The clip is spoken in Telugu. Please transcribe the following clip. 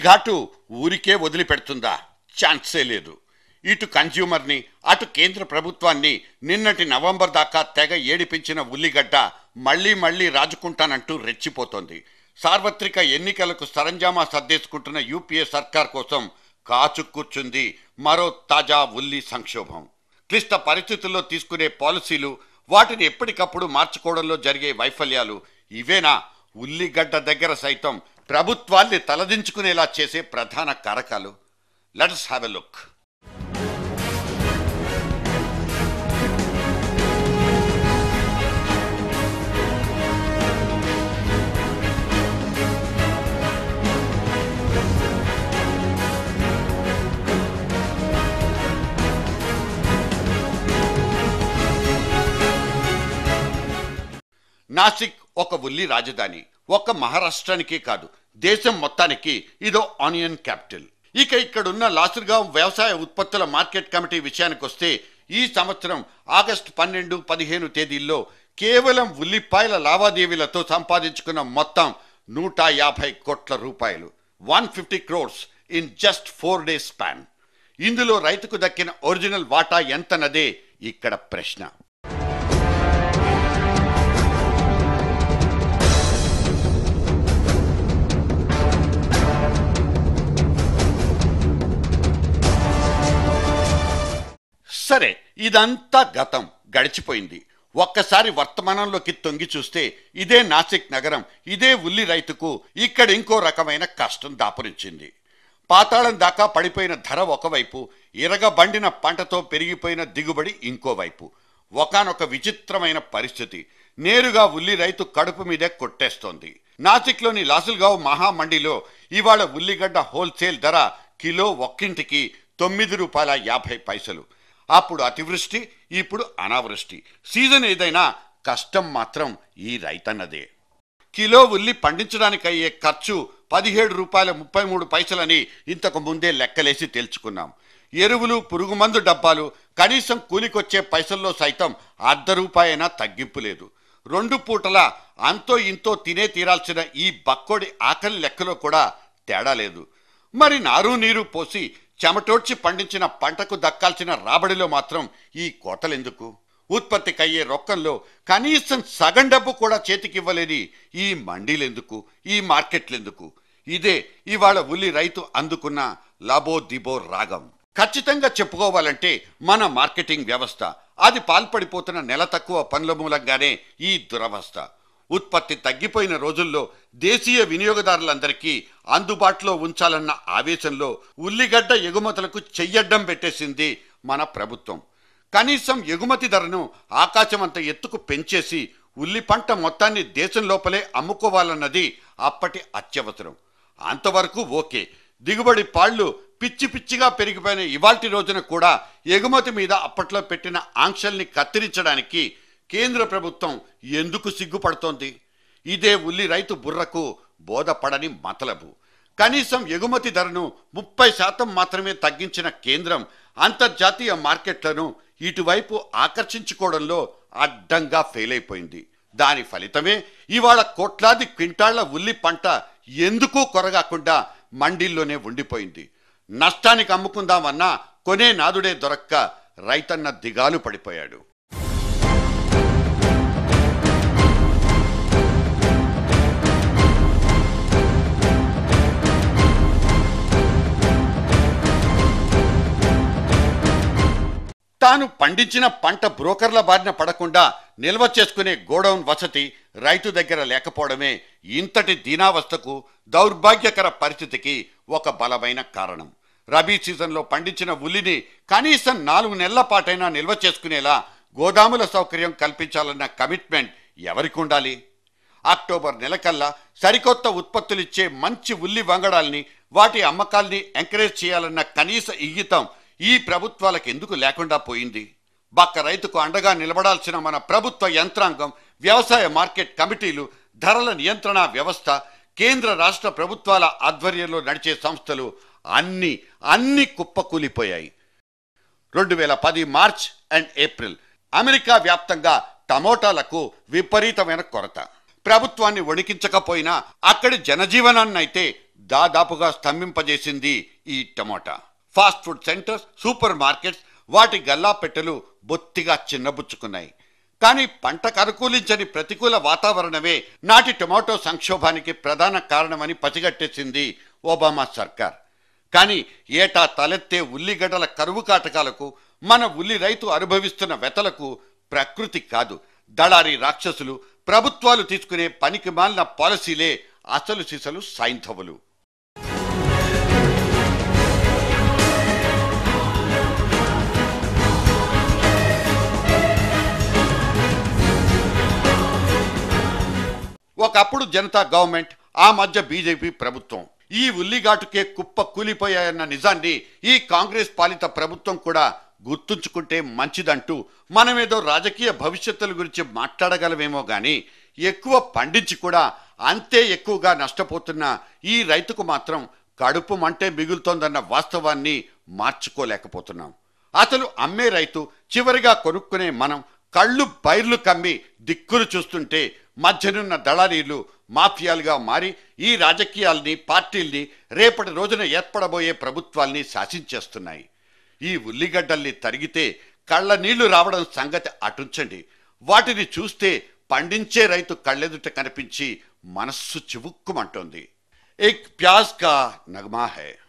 ఘాటు ఊరికే వదిలిపెడుతుందా ఛాన్సే లేదు ఇటు కన్జ్యూమర్ని అటు కేంద్ర ప్రభుత్వాన్ని నిన్నటి నవంబర్ దాకా తెగ ఏడిపించిన ఉల్లిగడ్డ మళ్ళీ మళ్ళీ రాజుకుంటానంటూ రెచ్చిపోతోంది సార్వత్రిక ఎన్నికలకు సరంజామా సర్దేసుకుంటున్న యూపీఏ సర్కార్ కోసం కాచు కూర్చుంది మరో తాజా ఉల్లి సంక్షోభం క్లిష్ట పరిస్థితుల్లో తీసుకునే పాలసీలు వాటిని ఎప్పటికప్పుడు మార్చుకోవడంలో జరిగే వైఫల్యాలు ఇవేనా ఉల్లిగడ్డ దగ్గర సైతం ప్రభుత్వాల్ని తలదించుకునేలా చేసే ప్రధాన కారకాలు let's have a look Nashik ఒక ఉల్లి రాజధాని ఒక్క మహారాష్ట్రానికే కాదు దేశం మొత్తానికి ఇదో ఆనియన్ క్యాపిటల్ ఇక ఇక్కడున్న లాసుర్గావ్ వ్యవసాయ ఉత్పత్తుల మార్కెట్ కమిటీ విషయానికి వస్తే ఈ సంవత్సరం ఆగస్టు పన్నెండు పదిహేను తేదీల్లో కేవలం ఉల్లిపాయల లావాదేవీలతో సంపాదించుకున్న మొత్తం నూట యాభై కోట్ల రూపాయలు one fifty crores in just four days span ఇందులో రైతుకు దక్కిన ఒరిజినల్ వాటా ఎంతనదే ఇక్కడ ప్రశ్న సరే ఇదంతా గతం గడిచిపోయింది ఒక్కసారి వర్తమానంలోకి తొంగి చూస్తే ఇదే నాసిక్ నగరం ఇదే ఉల్లి రైతుకు ఇక్కడ ఇంకో రకమైన కష్టం దాపురించింది పాతాళం దాకా పడిపోయిన ధర ఒకవైపు ఇరగబండిన పంటతో పెరిగిపోయిన దిగుబడి ఇంకోవైపు ఒకనొక విచిత్రమైన పరిస్థితి నేరుగా ఉల్లి రైతు కడుపు మీదే కొట్టేస్తోంది నాసిక్లోని లాసుల్గావ్ మహామండిలో ఇవాళ ఉల్లిగడ్డ హోల్సేల్ ధర కిలో ఒక్కింటికి తొమ్మిది రూపాయల యాభై పైసలు అప్పుడు అతివృష్టి ఇప్పుడు అనావృష్టి సీజన్ ఏదైనా కష్టం మాత్రం ఈ రైతన్నదే కిలో ఉల్లి పండించడానికి అయ్యే ఖర్చు పదిహేడు రూపాయల ముప్పై మూడు పైసలని ఇంతకు ముందే లెక్కలేసి తేల్చుకున్నాం ఎరువులు పురుగుమందు డబ్బాలు కనీసం కూలికొచ్చే పైసల్లో సైతం అర్ధ రూపాయైనా తగ్గింపు లేదు రెండు పూటల అంతో ఇంతో తినే తీరాల్సిన ఈ బక్కోడి ఆకలి లెక్కలో కూడా తేడా లేదు మరి నారు నీరు పోసి చెమటోడ్చి పండించిన పంటకు దక్కాల్సిన రాబడిలో మాత్రం ఈ కోతలెందుకు ఉత్పత్తికయ్యే రొక్కంలో కనీసం సగం డబ్బు కూడా చేతికివ్వలేని ఈ మండీలెందుకు ఈ మార్కెట్లెందుకు ఇదే ఇవాళ ఉల్లి రైతు అందుకున్న లబో దిబో రాగం ఖచ్చితంగా చెప్పుకోవాలంటే మన మార్కెటింగ్ వ్యవస్థ అది పాల్పడిపోతున్న నెల తక్కువ పనుల మూలంగానే ఈ దురవస్థ ఉత్పత్తి తగ్గిపోయిన రోజుల్లో దేశీయ వినియోగదారులందరికీ అందుబాటులో ఉంచాలన్న ఆవేశంలో ఉల్లిగడ్డ ఎగుమతులకు చెయ్యడ్డం పెట్టేసింది మన ప్రభుత్వం కనీసం ఎగుమతి ధరను ఆకాశమంత ఎత్తుకు పెంచేసి ఉల్లి పంట మొత్తాన్ని దేశం లోపలే అమ్ముకోవాలన్నది అప్పటి అత్యవసరం అంతవరకు ఓకే దిగుబడి పాళ్ళు పిచ్చి పిచ్చిగా పెరిగిపోయిన ఇవాల్టి రోజున కూడా ఎగుమతి మీద అప్పట్లో పెట్టిన ఆంక్షల్ని కత్తిరించడానికి కేంద్ర ప్రభుత్వం ఎందుకు సిగ్గుపడుతోంది ఇదే ఉల్లి రైతు బుర్రకు బోధపడని మతలబు కనీసం ఎగుమతి ధరను ముప్పై శాతం మాత్రమే తగ్గించిన కేంద్రం అంతర్జాతీయ మార్కెట్లను ఇటువైపు ఆకర్షించుకోవడంలో అడ్డంగా ఫెయిల్ అయిపోయింది దాని ఫలితమే ఇవాళ కోట్లాది క్వింటాళ్ల ఉల్లి పంట ఎందుకు కొరగాకుండా మండీల్లోనే ఉండిపోయింది నష్టానికి అమ్ముకుందామన్నా కొనే నాదుడే దొరక్క రైతన్న దిగాలు పడిపోయాడు తాను పండించిన పంట బ్రోకర్ల బారిన పడకుండా నిల్వ చేసుకునే గోడౌన్ వసతి రైతు దగ్గర లేకపోవడమే ఇంతటి దీనావస్థకు దౌర్భాగ్యకర పరిస్థితికి ఒక బలమైన కారణం రబీ సీజన్లో పండించిన ఉల్లిని కనీసం నాలుగు నెలల పాటైనా నిల్వ చేసుకునేలా గోదాముల సౌకర్యం కల్పించాలన్న కమిట్మెంట్ ఎవరికి ఉండాలి అక్టోబర్ నెలకల్లా సరికొత్త ఉత్పత్తులిచ్చే మంచి ఉల్లి వంగడాల్ని వాటి అమ్మకాల్ని ఎంకరేజ్ చేయాలన్న కనీస ఇంగితం ఈ ప్రభుత్వాలకు ఎందుకు లేకుండా పోయింది బక్క రైతుకు అండగా నిలబడాల్సిన మన ప్రభుత్వ యంత్రాంగం వ్యవసాయ మార్కెట్ కమిటీలు ధరల నియంత్రణ వ్యవస్థ కేంద్ర రాష్ట్ర ప్రభుత్వాల ఆధ్వర్యంలో నడిచే సంస్థలు అన్ని అన్ని కుప్పకూలిపోయాయి రెండు వేల పది మార్చ్ అండ్ ఏప్రిల్ అమెరికా వ్యాప్తంగా టమోటాలకు విపరీతమైన కొరత ప్రభుత్వాన్ని వణికించకపోయినా అక్కడి జనజీవనాన్నైతే దాదాపుగా స్తంభింపజేసింది ఈ tomato fast food centres supermarkets వాటి గల్లాపెట్టెలు బొత్తిగా చిన్నబుచ్చుకున్నాయి కానీ పంటకు అనుకూలించని ప్రతికూల వాతావరణమే నాటి టొమాటో సంక్షోభానికి ప్రధాన కారణమని పసిగట్టేసింది ఒబామా సర్కార్ కానీ ఏటా తలెత్తే ఉల్లిగడ్డల కరువు కాటకాలకు మన ఉల్లి రైతు అనుభవిస్తున్న వెతలకు ప్రకృతి కాదు దళారి రాక్షసులు ప్రభుత్వాలు తీసుకునే పనికి మాలిన పాలసీలే అసలు సిసలు సైంధవులు ఒకప్పుడు జనతా గవర్నమెంట్ ఆ మధ్య బీజేపీ ప్రభుత్వం ఈ ఉల్లిఘాటుకే కుప్ప కూలిపోయాయన్న నిజాన్ని ఈ కాంగ్రెస్ పాలిత ప్రభుత్వం కూడా గుర్తుంచుకుంటే మంచిదంటూ మనమేదో రాజకీయ భవిష్యత్తుల గురించి మాట్లాడగలమేమో గాని ఎక్కువ పండించి కూడా అంతే ఎక్కువగా నష్టపోతున్న ఈ రైతుకు మాత్రం కడుపు మంటే మిగులుతోందన్న వాస్తవాన్ని మార్చుకోలేకపోతున్నాం అసలు అమ్మే రైతు చివరిగా కొనుక్కునే మనం కళ్ళు బైర్లు కమ్మి దిక్కులు చూస్తుంటే మధ్యనున్న దళారీలు మాఫియాలుగా మారి ఈ రాజకీయాల్ని పార్టీల్ని రేపటి రోజున ఏర్పడబోయే ప్రభుత్వాల్ని శాసించేస్తున్నాయి ఈ ఉల్లిగడ్డల్ని తరిగితే కళ్ళ నీళ్లు రావడం సంగతి అటుంచండి వాటిని చూస్తే పండించే రైతు కళ్ళెదుట కనిపించి మనస్సు చివుక్కుమంటోంది ఎక్ ప్యాజ్ కా నగమా హై